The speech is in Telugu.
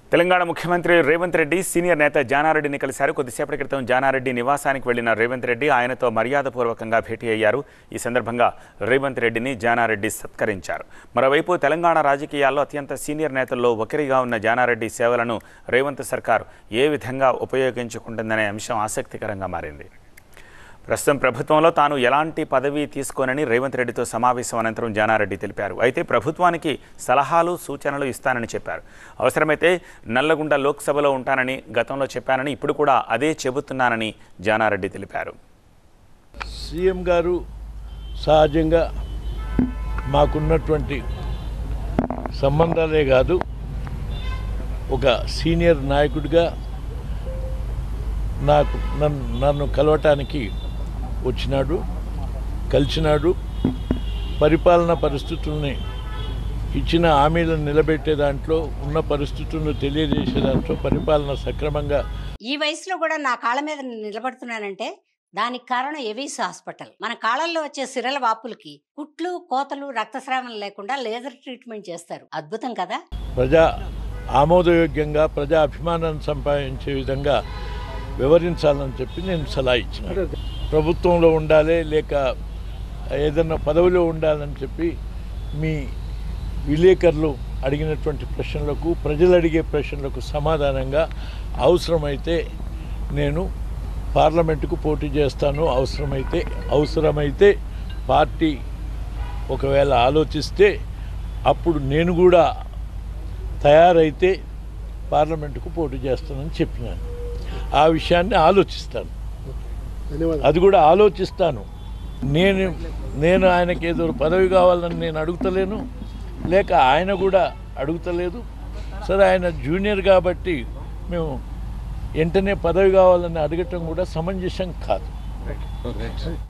తెలంగాణ ముఖ్యమంత్రి రేవంత్ రెడ్డి సీనియర్ నేత జానారెడ్డిని కలిశారు కొద్దిసేపటి క్రితం జానారెడ్డి నివాసానికి వెళ్లిన రేవంత్ రెడ్డి ఆయనతో మర్యాదపూర్వకంగా భేటీ అయ్యారు ఈ సందర్భంగా రేవంత్ రెడ్డిని జానారెడ్డి సత్కరించారు మరోవైపు తెలంగాణ రాజకీయాల్లో అత్యంత సీనియర్ నేతల్లో ఒకరిగా ఉన్న జానారెడ్డి సేవలను రేవంత్ సర్కార్ ఏ విధంగా ఉపయోగించుకుంటుందనే అంశం ఆసక్తికరంగా మారింది ప్రస్తుతం ప్రభుత్వంలో తాను ఎలాంటి పదవి తీసుకోనని రేవంత్ రెడ్డితో సమావేశం అనంతరం జానారెడ్డి తెలిపారు అయితే ప్రభుత్వానికి సలహాలు సూచనలు ఇస్తానని చెప్పారు అవసరమైతే నల్లగొండ లోక్సభలో ఉంటానని గతంలో చెప్పానని ఇప్పుడు కూడా అదే చెబుతున్నానని జానారెడ్డి తెలిపారు సీఎం గారు సహజంగా మాకున్నటువంటి సంబంధాలే కాదు ఒక సీనియర్ నాయకుడిగా నాకు నన్ను నన్ను కలవటానికి వచ్చినాడు కలిసినాడు పరిపాలన పరిస్థితుల్ని ఇచ్చిన హామీలను నిలబెట్టే దాంట్లో ఉన్న పరిస్థితులను తెలియజేసే దాంట్లో పరిపాలన సక్రమంగా ఈ వయసులో కూడా నా కాళ్ళ మీద నేను నిలబడుతున్నానంటే దానికి కారణం ఎవిస్ హాస్పిటల్ మన కాళ్ళల్లో వచ్చే సిరల వాపులకి కుట్లు కోతలు రక్తస్రావం లేకుండా లేజర్ ట్రీట్మెంట్ చేస్తారు అద్భుతం కదా ప్రజా ఆమోదయోగ్యంగా ప్రజా అభిమానాన్ని సంపాదించే విధంగా వివరించాలని చెప్పి నేను సలహా ఇచ్చిన ప్రభుత్వంలో ఉండాలి లేక ఏదన్నా పదవిలో ఉండాలని చెప్పి మీ విలేకరులు అడిగినటువంటి ప్రశ్నలకు ప్రజలు అడిగే ప్రశ్నలకు సమాధానంగా అవసరమైతే నేను పార్లమెంటుకు పోటీ చేస్తాను అవసరమైతే అవసరమైతే పార్టీ ఒకవేళ ఆలోచిస్తే అప్పుడు నేను కూడా తయారైతే పార్లమెంటుకు పోటీ చేస్తానని చెప్పినాను ఆ విషయాన్ని ఆలోచిస్తాను అది కూడా ఆలోచిస్తాను నేను నేను ఆయనకి ఏదో పదవి కావాలని నేను అడుగుతలేను లేక ఆయన కూడా అడుగుతలేదు సరే ఆయన జూనియర్ కాబట్టి మేము వెంటనే పదవి కావాలని అడగటం కూడా సమంజసం కాదు